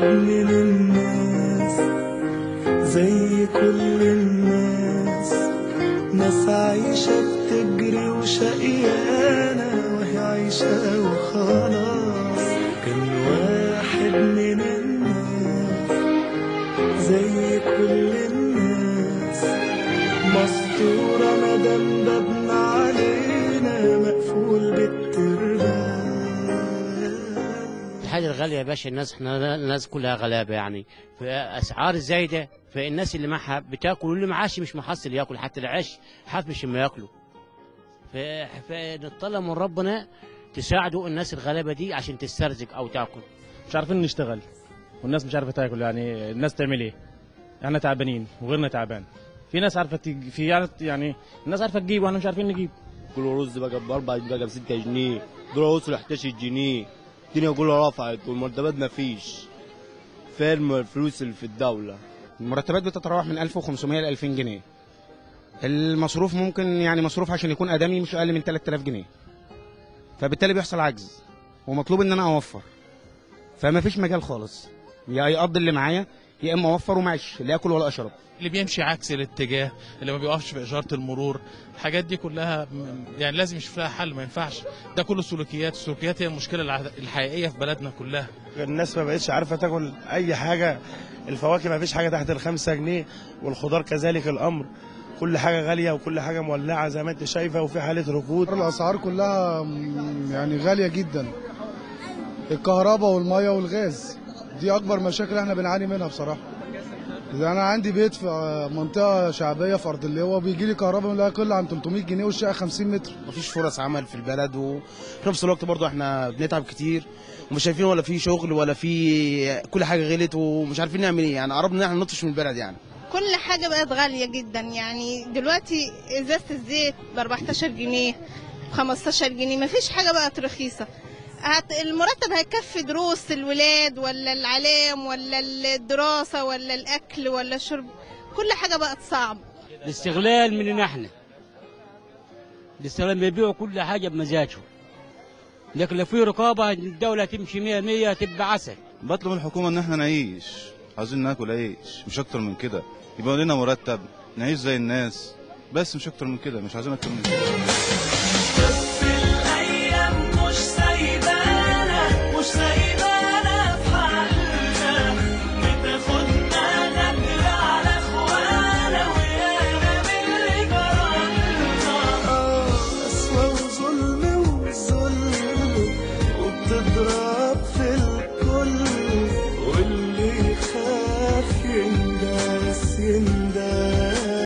من الناس زي كل الناس ناس عايشة بتجري وشقيانة وهي عايشة وخلاص كان واحد من الناس زي كل الناس مسطورة مدام بابنا علينا مقفول بالتربان الحاجة الغالية يا باشا الناس احنا الناس كلها غلابة يعني فأسعار زايدة فالناس اللي معها بتاكل واللي معاش مش محصل ياكل حتى العيش حاف مش ما ياكلوا ف- فنطلب من ربنا تساعدوا الناس الغلابة دي عشان تسترزق أو تاكل مش عارفين نشتغل والناس مش عارفه تاكل يعني الناس تعمل ايه احنا تعبانين وغيرنا تعبان في ناس عارفه تج... في يعني- يعني الناس عارفه تجيب واحنا مش عارفين نجيب كيلو رز بقى ب 4 بقى ب 6 جنيه دول وصلوا 11 جنيه الدنيا كلها رفعت والمرتبات ما فيش فين الفلوس اللي في الدولة المرتبات بتتراوح من 1500 ل 2000 جنيه المصروف ممكن يعني مصروف عشان يكون ادمي مش اقل من 3000 جنيه فبالتالي بيحصل عجز ومطلوب ان انا اوفر فما فيش مجال خالص يا يقضي اللي معايا يا اما اوفر ومعيش لا اكل ولا اشرب اللي بيمشي عكس الاتجاه اللي ما بيقفش في اشاره المرور الحاجات دي كلها م- يعني لازم يشوف لها حل ما ينفعش ده كله سلوكيات السلوكيات هي المشكله الع- الحقيقيه في بلدنا كلها الناس ما بقتش عارفه تاكل اي حاجه الفواكه ما فيش حاجه تحت الخمسة جنيه والخضار كذلك الامر كل حاجه غاليه وكل حاجه مولعه زي ما انت شايفه وفي حاله ركود الاسعار كلها م- يعني غاليه جدا الكهرباء والميه والغاز دي اكبر مشاكل احنا بنعاني منها بصراحه إذا انا عندي بيت في آه، منطقه شعبيه في ارض اللواء بيجي لي كهرباء لا يقل عن 300 جنيه والشقه 50 متر مفيش فرص عمل في البلد وفي نفس الوقت برضو احنا بنتعب كتير ومش شايفين ولا في شغل ولا في كل حاجه غلت ومش عارفين نعمل ايه يعني قربنا ان احنا نطفش من البلد يعني كل حاجة بقت غالية جدا يعني دلوقتي ازازة الزيت ب 14 جنيه ب 15 جنيه مفيش حاجة بقت رخيصة هت المرتب هيكفي دروس الولاد ولا العلام ولا الدراسة ولا الأكل ولا الشرب كل حاجة بقت صعب الاستغلال مننا احنا الاستغلال بيبيعوا كل حاجة بمزاجهم لكن لو في رقابة الدولة تمشي مية مية تبقى عسل بطلب من الحكومة إن إحنا نعيش عاوزين ناكل عيش مش أكتر من كده يبقى لنا مرتب نعيش زي الناس بس مش أكتر من كده مش عايزين أكتر من كده